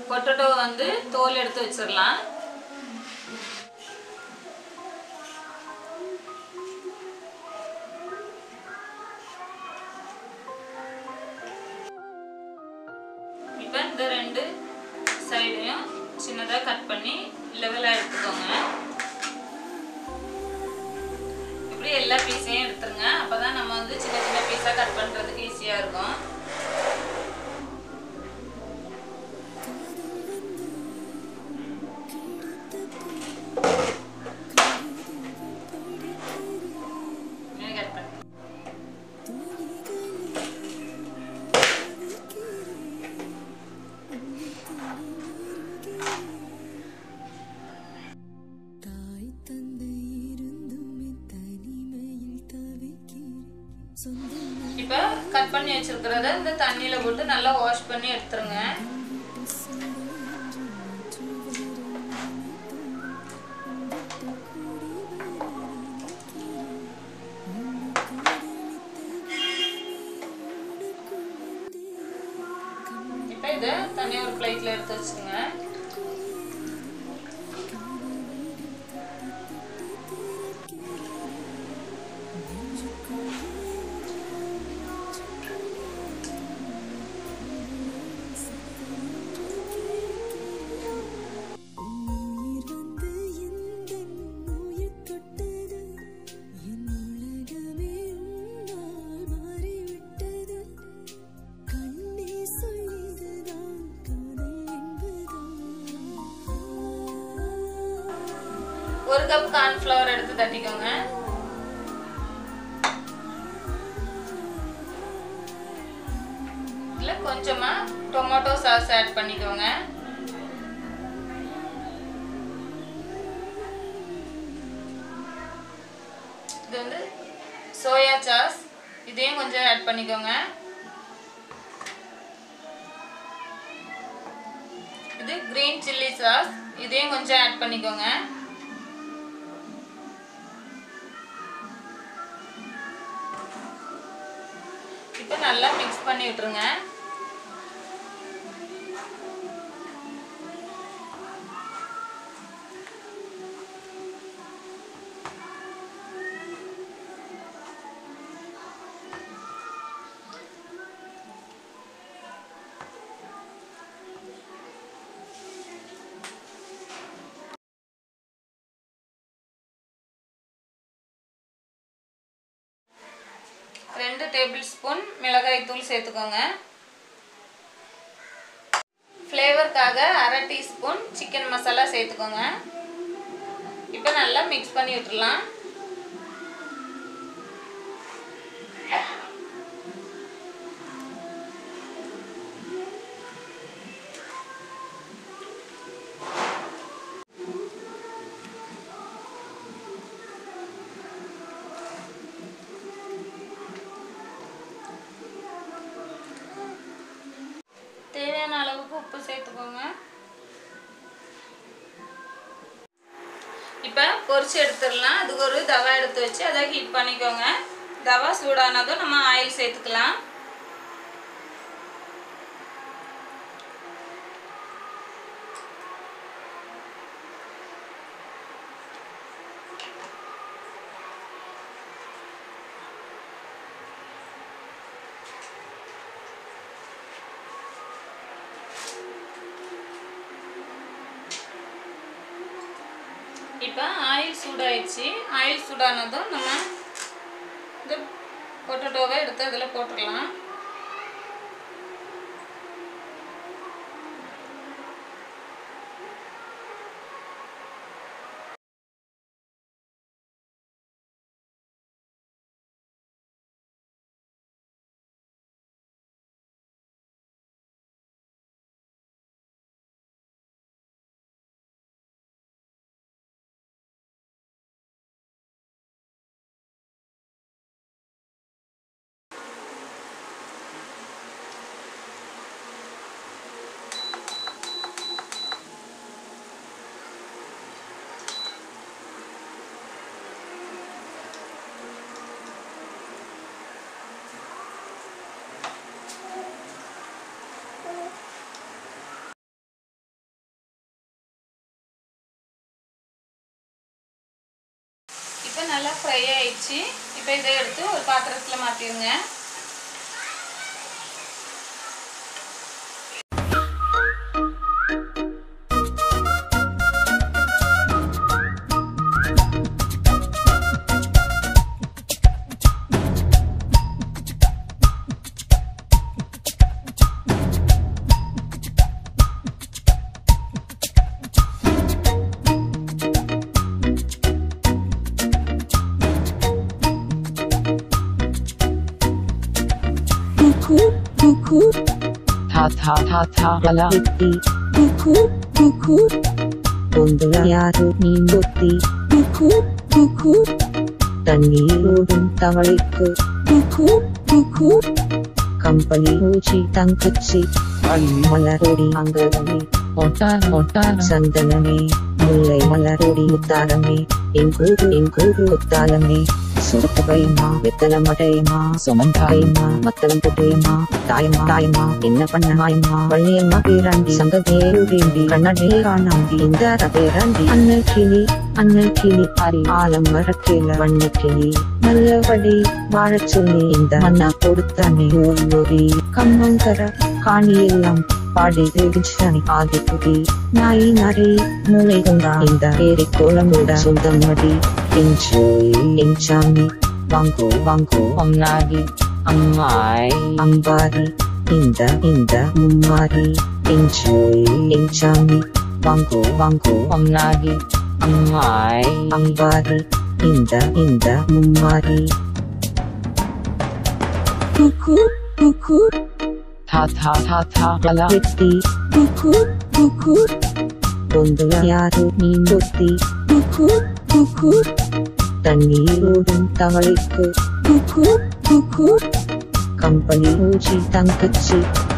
potato வந்து தோல் எடுத்து வச்சிடலாம் இப்போ இந்த ரெண்டு சைடையும் சின்னதாக கட் பண்ணி லெவலாக எடுத்துக்கோங்க இப்படி எல்லா பீஸையும் எடுத்துருங்க அப்போ தான் நம்ம வந்து சின்ன சின்ன பீஸாக கட் பண்ணுறதுக்கு ஈஸியாக இருக்கும் இதை கட் பண்ணி தாய் தந்தை இருந்துமே தனிமையில் தவிக்கிறேன் சொந்தம் இப்போ கட் பண்ணி வச்சிருக்கிறத இந்த தண்ணியில் போட்டு நல்லா வாஷ் பண்ணி எடுத்துருங்க இப்போ இதை தனியாக ஒரு பிளேட்டில் எடுத்து வச்சுக்கோங்க உயிர் வந்து எந்தன் உயிர் தொட்டது என் உலகமே உன்னால் மாறிவிட்டது கண்ணே சொல்லியதுதான் காதல் என்பதுதான் ஒரு கப் கார்ன்ஃப்ளவர் எடுத்து தட்டிக்கோங்க இதில் கொஞ்சமா டொமேட்டோ சாஸ் ஆட் பண்ணிக்கோங்க இது வந்து சோயா சாஸ் இதையும் கொஞ்சம் ஆட் பண்ணிக்கோங்க இது கிரீன் சில்லி சாஸ் இதையும் கொஞ்சம் ஆட் பண்ணிக்கோங்க இப்போ நல்லா மிக்ஸ் பண்ணி விட்டுருங்க ரெண்டு டேபிள் ஸ்பூன் மிளகாய் தூள் சேர்த்துக்கோங்க ஃப்ளேவருக்காக அரை டீஸ்பூன் சிக்கன் மசாலா சேர்த்துக்கோங்க இப்போ நல்லா மிக்ஸ் பண்ணி விட்டுறலாம் தேவையான அளவுக்கு உப்பு சேர்த்துக்கோங்க இப்போ பொரிச்சு எடுத்துடலாம் அதுக்கு ஒரு தவா எடுத்து வச்சு அதை ஹீட் பண்ணிக்கோங்க தவா சூடானதும் நம்ம ஆயில் சேர்த்துக்கலாம் இப்போ ஆயில் சூடாயிடுச்சு ஆயில் சூடானதும் நம்ம இந்த பொட்டேட்டோவை எடுத்து அதில் போட்டுடலாம் இப்போ நல்லா ஃப்ரை ஆயிடுச்சு இப்போ இதை எடுத்து ஒரு பாத்திரத்தில் மாற்றிடுங்க Cuckoo, cuckoo, ta ta ta ta la ಎತ್ತಿ cuckoo, cuckoo, ಒಂದು ಯಾರು நீந்தொத்தி cuckoo, cuckoo, தண்ணீரோடும் தவளைக்கு cuckoo, cuckoo, கம்பளி ஊச்சி தங்கச்சி மலரோடி அங்கமே ஒட்டான ஒட்டான சந்தனமே முல்லை மலரோடி முத்தாரமே எங்கூரு எங்கூரு முத்தாலமே சுருட்டு பயமா வெத்தல மடையமா சுமந்தாயமா மத்தளம் புட்டையமா தாயமா தாயமா என்ன பண்ண மாயமா வள்ளியம்மா பேராண்டி சங்க பேருடேண்டி கண்ணடே காணாண்டி இந்த பேராண்டி அண்ணல் கிளி அண்ணல் கிளி அரி ஆலம் மரக்கேல வண்ண கிளி நல்லபடி வாழச் சொல்லி இந்த மண்ணா கொடுத்தானே நூறி கம்மங்கர காணியெல்லாம் பாடி தேடிச்சானி ஆதி புதி நாய் நரி மூளை கொண்டா இந்த ஏரி கோலமோட சொந்தம் மடி என்ஜோய் என்சாமி வாங்கோ வாங்கோ ஒன்னாகி அம்மாய் அம்பாரி இந்த இந்த மும்மாரி என்ஜோய் என்சாமி வாங்கோ வாங்கோ ஒன்னாகி அம்மாய் அம்பாரி இந்த இந்த மும்மாரி cuckoo, cuckoo, ta ta ta ta la வெட்டி cuckoo, cuckoo, பொந்துல யாரு நீந்தொத்தி cuckoo, cuckoo, தண்ணீரோடும் தவளைக்கு cuckoo, cuckoo, கம்பளி ஊச்சி தங்கச்சி